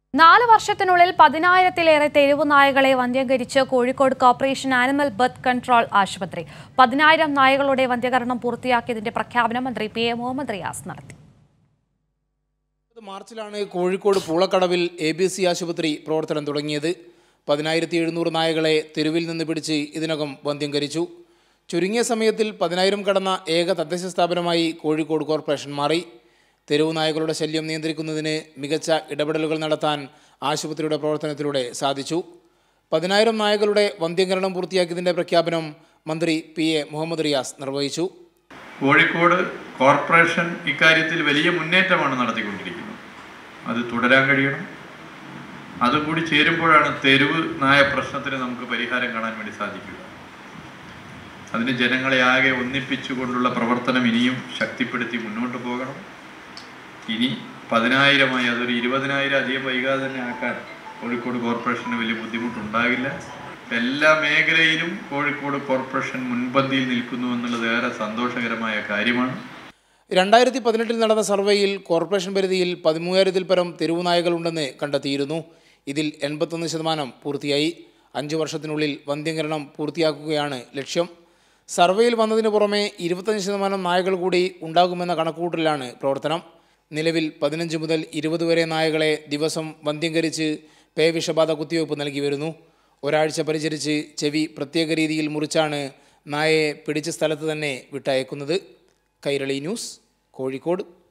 നാല് വർഷത്തിനുള്ളിൽ പതിനായിരത്തിലേറെ തെരുവു നായകളെ വന്ധ്യംകരിച്ച് Kozhikode corporation animal birth control ആശുപത്രി പതിനായിരം നായകളുടെ വന്ധ്യകരണം പൂർത്തിയാക്കിയതിന്റെ പ്രഖ്യാപനം മന്ത്രി പി എ മുഹമ്മദ് റിയാസ് നടത്തി മാർച്ചിലാണ് കോഴിക്കോട് പൂളക്കടവിൽ എ ബി സി ആശുപത്രി പ്രവർത്തനം തുടങ്ങിയത് പതിനായിരത്തി എഴുന്നൂറ് നായകളെ തെരുവിൽ നിന്ന് പിടിച്ച് ഇതിനകം വന്ധ്യംകരിച്ചു ചുരുങ്ങിയ സമയത്തിൽ പതിനായിരം കടന്ന ഏക തദ്ദേശ സ്ഥാപനമായി കോഴിക്കോട് കോർപ്പറേഷൻ മാറി തെരുവു നായകളുടെ ശല്യം നിയന്ത്രിക്കുന്നതിന് മികച്ച ഇടപെടലുകൾ നടത്താൻ ആശുപത്രിയുടെ പ്രവർത്തനത്തിലൂടെ സാധിച്ചു പതിനായിരം നായകളുടെ വന്ധ്യംകരണം പൂർത്തിയാക്കിയതിൻ്റെ പ്രഖ്യാപനം മന്ത്രി പി എ മുഹമ്മദ് റിയാസ് നിർവഹിച്ചു കോഴിക്കോട് കോർപ്പറേഷൻ ഇക്കാര്യത്തിൽ വലിയ മുന്നേറ്റമാണ് നടത്തിക്കൊണ്ടിരിക്കുന്നത് അത് തുടരാൻ കഴിയണം അതുകൂടി ചേരുമ്പോഴാണ് തെരുവ് നായ പ്രശ്നത്തിന് നമുക്ക് പരിഹാരം കാണാൻ വേണ്ടി സാധിക്കുക അതിന് ജനങ്ങളെ ആകെ ഒന്നിപ്പിച്ചുകൊണ്ടുള്ള പ്രവർത്തനം ഇനിയും ശക്തിപ്പെടുത്തി മുന്നോട്ട് പോകണം ഇനി പതിനായിരമായി അതൊരു ഇരുപതിനായിരം അധികം വൈകാതെ തന്നെ ആക്കാൻ കോഴിക്കോട് കോർപ്പറേഷന് വലിയ ബുദ്ധിമുട്ടുണ്ടാകില്ല എല്ലാ മേഖലയിലും കോഴിക്കോട് കോർപ്പറേഷൻ മുൻപന്തിയിൽ നിൽക്കുന്നു എന്നുള്ളത് ഏറെ സന്തോഷകരമായ കാര്യമാണ് രണ്ടായിരത്തി പതിനെട്ടിൽ നടന്ന സർവേയിൽ കോർപ്പറേഷൻ പരിധിയിൽ പതിമൂവായിരത്തിൽ പരം തെരുവു നായകളുണ്ടെന്ന് കണ്ടെത്തിയിരുന്നു ഇതിൽ എൺപത്തൊന്ന് ശതമാനം പൂർത്തിയായി അഞ്ചു വർഷത്തിനുള്ളിൽ വന്ധ്യംകരണം പൂർത്തിയാക്കുകയാണ് ലക്ഷ്യം സർവേയിൽ വന്നതിന് പുറമെ ഇരുപത്തഞ്ച് ശതമാനം നായകൾ കൂടി ഉണ്ടാകുമെന്ന കണക്കുകൂട്ടലാണ് പ്രവർത്തനം നിലവിൽ പതിനഞ്ച് മുതൽ ഇരുപത് വരെ നായകളെ ദിവസം വന്ധ്യംകരിച്ച് പേവിഷബാധ കുത്തിവയ്പ് നൽകി വരുന്നു ഒരാഴ്ച പരിചരിച്ച് ചെവി പ്രത്യേക രീതിയിൽ മുറിച്ചാണ് നായയെ പിടിച്ച സ്ഥലത്ത് തന്നെ വിട്ടയക്കുന്നത് കൈരളി ന്യൂസ് കോഴിക്കോട്